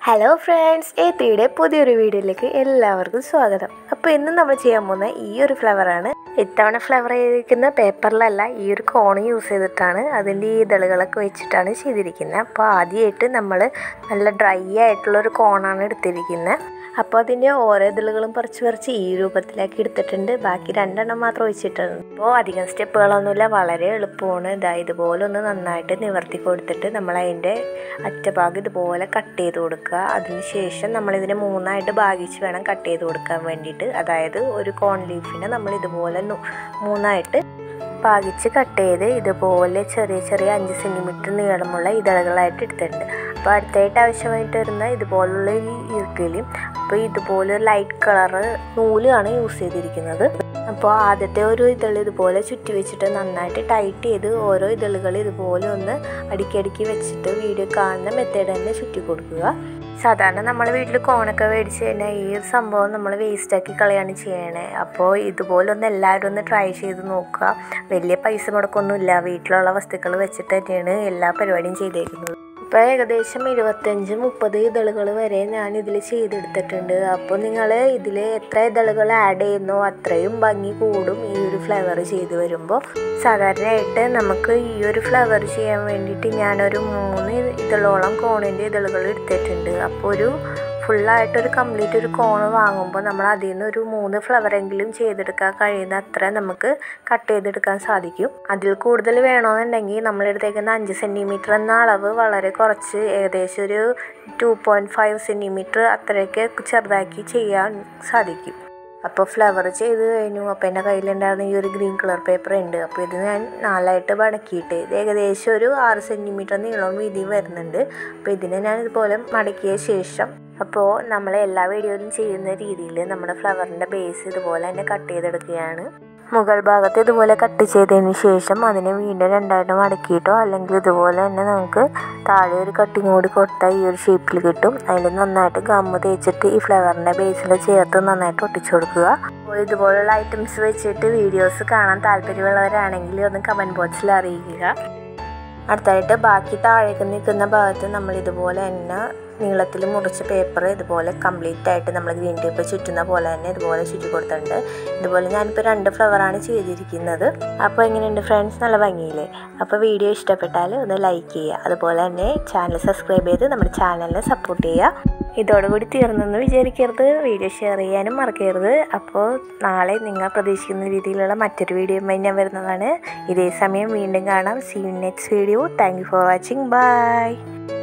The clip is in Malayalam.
ഹലോ ഫ്രണ്ട്സ് ഏത്തിയുടെ പുതിയൊരു വീഡിയോയിലേക്ക് എല്ലാവർക്കും സ്വാഗതം അപ്പോൾ ഇന്ന് നമ്മൾ ചെയ്യാൻ പോകുന്ന ഈ ഒരു ഫ്ലവറാണ് ഇത്തവണ ഫ്ലവർ ചെയ്തിരിക്കുന്ന പേപ്പറിലല്ല ഈ ഒരു കോൺ യൂസ് ചെയ്തിട്ടാണ് അതിൻ്റെ ഈ ഇതളുകളൊക്കെ വെച്ചിട്ടാണ് ചെയ്തിരിക്കുന്നത് അപ്പോൾ ആദ്യമായിട്ട് നമ്മൾ നല്ല ഡ്രൈ ആയിട്ടുള്ള ഒരു കോണാണ് എടുത്തിരിക്കുന്നത് അപ്പോൾ അതിൻ്റെ ഓരോ ഇതളുകളും പറിച്ച് പറിച്ച് ഈ രൂപത്തിലാക്കി എടുത്തിട്ടുണ്ട് ബാക്കി രണ്ടെണ്ണം മാത്രം വെച്ചിട്ടുണ്ട് അപ്പോൾ അധികം സ്റ്റെപ്പുകളൊന്നുമില്ല വളരെ എളുപ്പമാണ് ഇതാ ഇതുപോലെ ഒന്ന് നന്നായിട്ട് നിവർത്തി കൊടുത്തിട്ട് നമ്മൾ അതിൻ്റെ അറ്റഭാഗം ഇതുപോലെ കട്ട് ചെയ്ത് കൊടുക്കുക അതിനുശേഷം നമ്മളിതിനെ മൂന്നായിട്ട് ഭാഗിച്ച് വേണം കട്ട് ചെയ്ത് കൊടുക്കാൻ വേണ്ടിയിട്ട് അതായത് ഒരു കോൺ ലീഫിനെ നമ്മൾ ഇതുപോലെ നു- മൂന്നായിട്ട് പാകിച്ച് കട്ട് ചെയ്ത് ഇതുപോലെ ചെറിയ ചെറിയ അഞ്ച് സെൻറ്റിമീറ്റർ നീളമുള്ള ഇതളുകളായിട്ട് എടുത്തിട്ടുണ്ട് അപ്പോൾ അടുത്തായിട്ട് ആവശ്യമായിട്ട് വരുന്ന ഇതുപോലുള്ള ഈ ഈർക്കിലും അപ്പോൾ ഇതുപോലെ ലൈറ്റ് കളറ് നൂലാണ് യൂസ് ചെയ്തിരിക്കുന്നത് അപ്പോൾ ആദ്യത്തെ ഒരു ഇതൾ ഇതുപോലെ ചുറ്റി വെച്ചിട്ട് നന്നായിട്ട് ടൈറ്റ് ചെയ്ത് ഓരോ ഇതളുകൾ ഇതുപോലെ ഒന്ന് അടുക്കി വെച്ചിട്ട് വീഡിയോ കാണുന്ന മെത്തേഡ് തന്നെ ചുറ്റി കൊടുക്കുക സാധാരണ നമ്മൾ വീട്ടിൽ കോണൊക്കെ മേടിച്ച് കഴിഞ്ഞാൽ ഈ ഒരു സംഭവം നമ്മൾ വേസ്റ്റാക്കി കളയാണ് ചെയ്യണേ അപ്പോൾ ഇതുപോലെ ഒന്ന് എല്ലാവരും ഒന്ന് ട്രൈ ചെയ്ത് നോക്കുക വലിയ പൈസ മുടക്കൊന്നുമില്ല വീട്ടിലുള്ള വസ്തുക്കൾ വെച്ചിട്ട് തന്നെയാണ് എല്ലാ പരിപാടിയും ചെയ്തേക്കുന്നത് ഇപ്പോൾ ഏകദേശം ഇരുപത്തഞ്ച് മുപ്പത് ഇതളുകൾ വരെ ഞാൻ ഇതിൽ ചെയ്തെടുത്തിട്ടുണ്ട് അപ്പോൾ നിങ്ങൾ ഇതിൽ എത്ര ഇതളുകൾ ആഡ് ചെയ്യുന്നോ അത്രയും ഭംഗി കൂടും ഈ ഒരു ഫ്ലേവർ ചെയ്ത് വരുമ്പോൾ സാധാരണയായിട്ട് നമുക്ക് ഈ ഒരു ഫ്ലവർ ചെയ്യാൻ വേണ്ടിയിട്ട് ഞാനൊരു മൂന്ന് ഇതളോളം കോണിൻ്റെ ഇതളുകൾ എടുത്തിട്ടുണ്ട് അപ്പോൾ ഒരു ഫുള്ളായിട്ടൊരു കംപ്ലീറ്റ് ഒരു കോണ് വാങ്ങുമ്പോൾ നമ്മൾ അതിൽ നിന്ന് ഒരു മൂന്ന് ഫ്ലവറെങ്കിലും ചെയ്തെടുക്കാൻ കഴിയുന്ന അത്ര നമുക്ക് കട്ട് ചെയ്തെടുക്കാൻ സാധിക്കും അതിൽ കൂടുതൽ വേണമെന്നുണ്ടെങ്കിൽ നമ്മളെടുത്തേക്കുന്ന അഞ്ച് സെൻറ്റിമീറ്റർ എന്ന അളവ് വളരെ കുറച്ച് ഏകദേശം ഒരു ടു പോയിൻറ്റ് ഫൈവ് സെൻറ്റിമീറ്റർ അത്രയൊക്കെ ചെറുതാക്കി ചെയ്യാൻ സാധിക്കും അപ്പോൾ ഫ്ലവർ ചെയ്ത് കഴിഞ്ഞു അപ്പോൾ എൻ്റെ കയ്യിലുണ്ടായിരുന്ന ഈ ഒരു ഗ്രീൻ കളർ പേപ്പർ ഉണ്ട് അപ്പോൾ ഇത് ഞാൻ നാലായിട്ട് മടക്കിയിട്ട് ഇത് ഏകദേശം ഒരു ആറ് സെൻറ്റിമീറ്റർ നീളവും വീതിയും വരുന്നുണ്ട് അപ്പോൾ ഇതിനെ ഞാൻ ഇതുപോലെ മടക്കിയ ശേഷം അപ്പോൾ നമ്മൾ എല്ലാ വീഡിയോയിലും ചെയ്യുന്ന രീതിയിൽ നമ്മുടെ ഫ്ലവറിൻ്റെ ബേസ് ഇതുപോലെ തന്നെ കട്ട് ചെയ്തെടുക്കുകയാണ് മുകൾ ഭാഗത്ത് ഇതുപോലെ കട്ട് ചെയ്തതിന് ശേഷം അതിനെ വീണ്ടും രണ്ടായിട്ട് മടക്കിയിട്ടോ അല്ലെങ്കിൽ ഇതുപോലെ തന്നെ നമുക്ക് താഴെ ഒരു കട്ടിങ് കൂടി കൊടുത്താൽ ഈ ഒരു ഷേപ്പിൽ കിട്ടും അതിൽ നന്നായിട്ട് ഗമ്മ് തേച്ചിട്ട് ഈ ഫ്ലവറിൻ്റെ ബേസിൽ ചേർത്ത് നന്നായിട്ട് ഒട്ടിച്ചു കൊടുക്കുക അപ്പോൾ ഇതുപോലുള്ള ഐറ്റംസ് വെച്ചിട്ട് വീഡിയോസ് കാണാൻ താല്പര്യമുള്ളവരാണെങ്കിൽ ഒന്ന് കമൻറ്റ് ബോക്സിൽ അറിയിക്കുക അടുത്തായിട്ട് ബാക്കി താഴേക്ക് നിൽക്കുന്ന ഭാഗത്ത് നമ്മൾ ഇതുപോലെ തന്നെ നീളത്തിൽ മുറിച്ച പേപ്പർ ഇതുപോലെ കംപ്ലീറ്റ് ആയിട്ട് നമ്മൾ ഗ്രീൻ ടേപ്പ് ചുറ്റുന്ന പോലെ തന്നെ ഇതുപോലെ ചുറ്റി കൊടുത്തിട്ടുണ്ട് ഇതുപോലെ ഞാനിപ്പോൾ രണ്ട് ഫ്ലവറാണ് ചെയ്തിരിക്കുന്നത് അപ്പോൾ എങ്ങനെയുണ്ട് ഫ്രണ്ട്സ് നല്ല ഭംഗിയില്ലേ അപ്പോൾ വീഡിയോ ഇഷ്ടപ്പെട്ടാൽ ഒന്ന് ലൈക്ക് ചെയ്യുക അതുപോലെ തന്നെ ചാനൽ സബ്സ്ക്രൈബ് ചെയ്ത് നമ്മുടെ ചാനലിനെ സപ്പോർട്ട് ചെയ്യുക ഇതോടുകൂടി തീർന്നെന്ന് വിചാരിക്കരുത് വീഡിയോ ഷെയർ ചെയ്യാനും മറക്കരുത് അപ്പോൾ നാളെ നിങ്ങൾ പ്രതീക്ഷിക്കുന്ന രീതിയിലുള്ള മറ്റൊരു വീഡിയോയുമായി ഞാൻ വരുന്നതാണ് ഇതേ സമയം വീണ്ടും കാണാം see next video thank you for watching by